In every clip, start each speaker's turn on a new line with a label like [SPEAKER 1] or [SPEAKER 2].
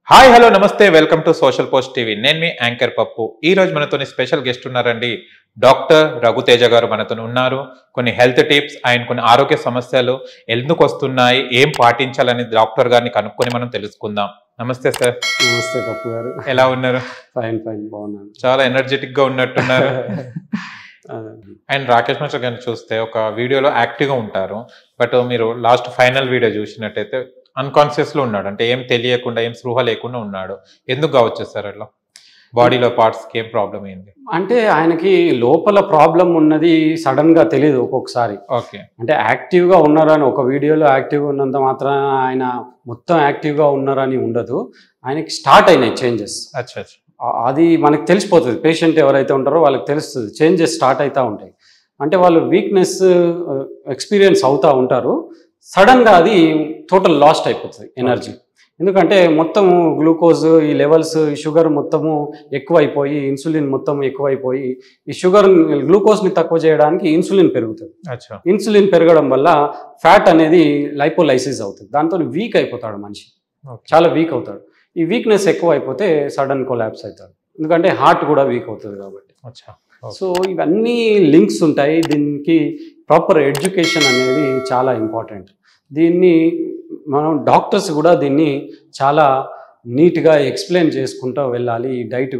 [SPEAKER 1] hi hello నమస్తే welcome to social post TV నేను మీ యాంకర్ పప్పు ఈ రోజు మనతోని స్పెషల్ గెస్ట్ ఉన్నారండి డాక్టర్ రఘుతేజ గారు మనతో ఉన్నారు కొన్ని హెల్త్ టిప్స్ అండ్ కొన్ని ఆరోగ్య సమస్యలు ఎందుకు వస్తున్నాయి ఏం పాటించాలని డాక్టర్ గారిని కనుక్కొని మనం తెలుసుకుందాం నమస్తే సార్
[SPEAKER 2] నమస్తే పప్పు గారు
[SPEAKER 1] ఎలా ఉన్నారు
[SPEAKER 2] ఫైన్ ఫైన్ బాగున్నాను
[SPEAKER 1] చాలా ఎనర్జెటిక్ గా ఉన్నట్టున్నారు
[SPEAKER 2] ఆ,
[SPEAKER 1] అండ్ రాకేష్ మాస్టర్ గారిని చూస్తే ఒక వీడియోలో యాక్టివ్గా ఉంటారు బట్ మీరు లాస్ట్ ఫైనల్ వీడియో చూసినట్టయితే అన్కాన్షియస్ లో ఉన్నాడు అంటే ఏం తెలియకుండా ఏం స్పృహ లేకుండా ఉన్నాడు ఎందుకు కావచ్చు సార్ అట్లా బాడీలో పార్ట్స్ కి ఏం ప్రాబ్లం అయింది
[SPEAKER 2] అంటే ఆయనకి లోపల ప్రాబ్లం ఉన్నది సడన్ గా తెలియదు ఒక్కొక్కసారి
[SPEAKER 1] ఓకే
[SPEAKER 2] అంటే యాక్టివ్ గా ఉన్నారని ఒక వీడియోలో యాక్టివ్ ఉన్నంత మాత్రాన ఆయన మొత్తం యాక్టివ్ గా ఉన్నారని ఉండదు ఆయనకి స్టార్ట్ అయినాయి చేంజెస్
[SPEAKER 1] అచ్చా అచ్చా
[SPEAKER 2] అది మనకు తెలిసిపోతుంది పేషెంట్ ఎవరైతే ఉంటారో వాళ్ళకి తెలుస్తుంది చేంజెస్ స్టార్ట్ అవుతూ ఉంటాయి అంటే వాళ్ళు వీక్నెస్ ఎక్స్పీరియన్స్ అవుతూ ఉంటారు సడన్గా అది టోటల్ లాస్ట్ అయిపోతుంది ఎనర్జీ ఎందుకంటే మొత్తం గ్లూకోజ్ ఈ లెవెల్స్ ఈ షుగర్ మొత్తము ఎక్కువైపోయి ఇన్సులిన్ మొత్తం ఎక్కువైపోయి ఈ షుగర్ గ్లూకోజ్ని తక్కువ చేయడానికి ఇన్సులిన్ పెరుగుతుంది
[SPEAKER 1] అచ్చా
[SPEAKER 2] ఇన్సులిన్ పెరగడం వల్ల ఫ్యాట్ అనేది లైపోలైసిస్ అవుతుంది దాంతో వీక్ అయిపోతాడు మనిషి
[SPEAKER 1] ఓకే
[SPEAKER 2] చాలా వీక్ అవుతాడు ఈ వీక్నెస్ ఎక్కువ అయిపోతే సడన్ కొలాప్స్ అవుతాడు ఎందుకంటే హార్ట్ కూడా వీక్ అవుతుంది కాబట్టి
[SPEAKER 1] అచ్చా
[SPEAKER 2] సో ఇవన్నీ లింక్స్ ఉంటాయి దీనికి ప్రాపర్ ఎడ్యుకేషన్ అనేది చాలా ఇంపార్టెంట్ దీన్ని మనం డాక్టర్స్ కూడా దీన్ని చాలా నీట్గా ఎక్స్ప్లెయిన్ చేసుకుంటూ వెళ్ళాలి ఈ డైట్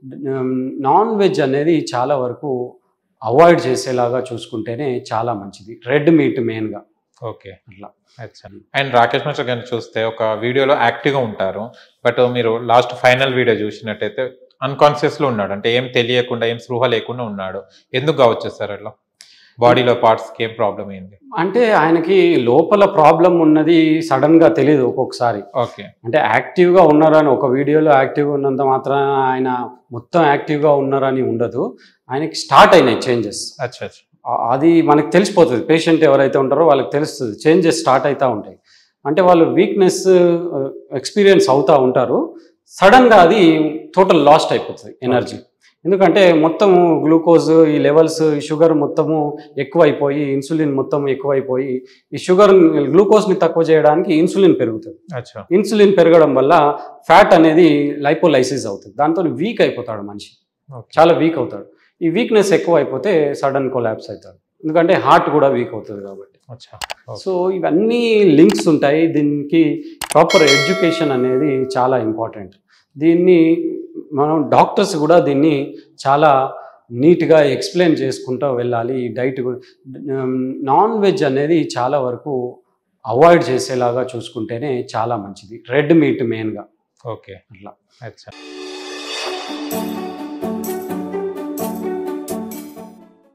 [SPEAKER 2] నాన్ వెజ్ అనేది చాలా వరకు అవాయిడ్ చేసేలాగా చూసుకుంటేనే చాలా మంచిది రెడ్ మీట్ మెయిన్గా
[SPEAKER 1] ఓకే
[SPEAKER 2] అట్లా
[SPEAKER 1] అచ్చా అండ్ రాకేష్ మాస్టర్ గారిని చూస్తే ఒక వీడియోలో యాక్టివ్గా ఉంటారు బట్ మీరు లాస్ట్ ఫైనల్ వీడియో చూసినట్టయితే అన్కాన్షియస్ లో ఉన్నాడు అంటే ఏం తెలియకుండా ఏం స్పృహ లేకుండా ఉన్నాడు ఎందుకు కావచ్చు సార్ అట్లా బాడీలో పార్ట్స్ కి ఏం ప్రాబ్లం అయింది
[SPEAKER 2] అంటే ఆయనకి లోపల ప్రాబ్లం ఉన్నది సడన్ గా తెలియదు ఒక్కొక్కసారి
[SPEAKER 1] ఓకే
[SPEAKER 2] అంటే యాక్టివ్ గా ఉన్నారని ఒక వీడియోలో యాక్టివ్ ఉన్నంత మాత్రాన ఆయన మొత్తం యాక్టివ్ గా ఉన్నారని ఉండదు ఆయనకి స్టార్ట్ అయినాయి చేంజెస్
[SPEAKER 1] అచ్చా అచ్చా
[SPEAKER 2] అది మనకు తెలిసిపోతుంది పేషెంట్ ఎవరైతే ఉంటారో వాళ్ళకి తెలుస్తుంది చేంజెస్ స్టార్ట్ అవుతూ ఉంటాయి అంటే వాళ్ళు వీక్నెస్ ఎక్స్పీరియన్స్ అవుతూ ఉంటారు సడన్గా అది టోటల్ లాస్ట్ అయిపోతుంది ఎనర్జీ ఎందుకంటే మొత్తం గ్లూకోజ్ ఈ లెవెల్స్ ఈ షుగర్ మొత్తము ఎక్కువైపోయి ఇన్సులిన్ మొత్తం ఎక్కువైపోయి ఈ షుగర్ గ్లూకోజ్ని తక్కువ చేయడానికి ఇన్సులిన్ పెరుగుతుంది
[SPEAKER 1] అచ్చా
[SPEAKER 2] ఇన్సులిన్ పెరగడం వల్ల ఫ్యాట్ అనేది లైపోలైసిస్ అవుతుంది దాంతో వీక్ అయిపోతాడు మనిషి
[SPEAKER 1] ఓకే
[SPEAKER 2] చాలా వీక్ అవుతాడు ఈ వీక్నెస్ ఎక్కువ అయిపోతే సడన్ కొలాప్స్ అవుతాడు ఎందుకంటే హార్ట్ కూడా వీక్ అవుతుంది కాబట్టి
[SPEAKER 1] అచ్చా
[SPEAKER 2] సో ఇవన్నీ లింక్స్ ఉంటాయి దీనికి ప్రాపర్ ఎడ్యుకేషన్ అనేది చాలా ఇంపార్టెంట్ దీన్ని మనం డాక్టర్స్ కూడా దీన్ని చాలా నీట్గా ఎక్స్ప్లెయిన్ చేసుకుంటూ వెళ్ళాలి ఈ డైట్ నాన్ వెజ్ అనేది చాలా వరకు అవాయిడ్ చేసేలాగా చూసుకుంటేనే చాలా మంచిది రెడ్ మీట్ మెయిన్గా
[SPEAKER 1] ఓకే
[SPEAKER 2] అట్లా
[SPEAKER 1] అచ్చా